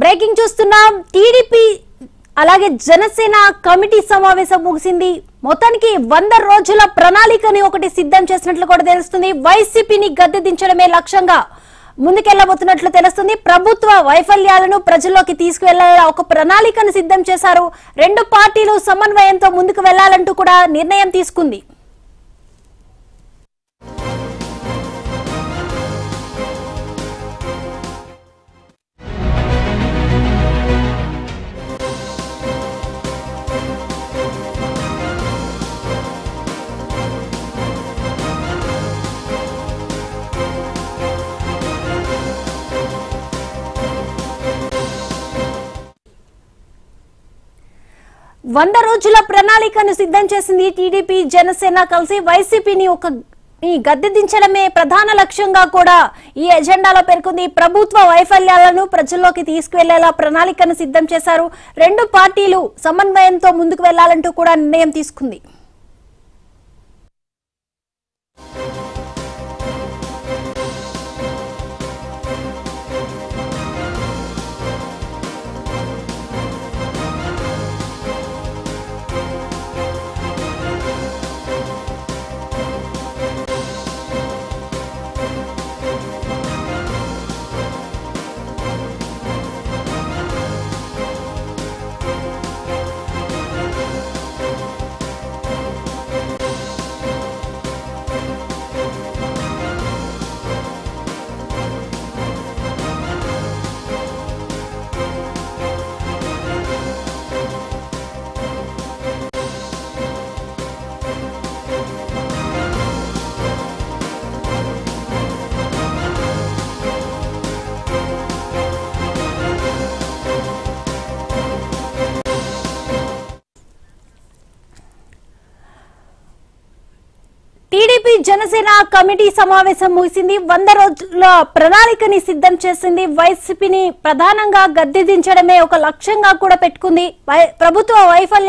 breaking చూస్తున్నాం TDP అలాగే Janasena committee సమావేశం ముగిసింది మొత్తానికి వంద రోజుల ప్రణాళికని ఒకటి సిద్ధం చేసినట్లు కూడా తెలుస్తుంది వైసీపీని గద్దె దించడమే లక్ష్యంగా ముందుకెళ్లబోతున్నట్లు తెలుస్తుంది ప్రభుత్వ వైఫల్యాలను ప్రజల్లోకి తీసుకువెళ్లాల ఒక ప్రణాళికను సిద్ధం చేశారు రెండు పార్టీలు సమన్వయంతో ముందుకు వెళ్లాలంటూ కూడా నిర్ణయం తీసుకుంది వంద రోజుల ప్రణాళికను సిద్ధం చేసింది టీడీపీ జనసేన కలిసి వైసీపీని ఒక ఈ గద్దె దించడమే ప్రధాన లక్ష్యంగా కూడా ఈ ఎజెండాలో పేర్కొంది ప్రభుత్వ వైఫల్యాలను ప్రజల్లోకి తీసుకువెళ్లేలా ప్రణాళికను సిద్ధం చేశారు రెండు పార్టీలు సమన్వయంతో ముందుకు వెళ్లాలంటూ కూడా నిర్ణయం తీసుకుంది టీడీపీ జనసేన కమిటీ సమావేశం ముగిసింది వంద రోజుల ప్రణాళికని సిద్ధం చేసింది వైసీపీని ప్రధానంగా గద్దె దించడమే ఒక లక్ష్యంగా కూడా పెట్టుకుంది వై- ప్రభుత్వ వైఫల్యం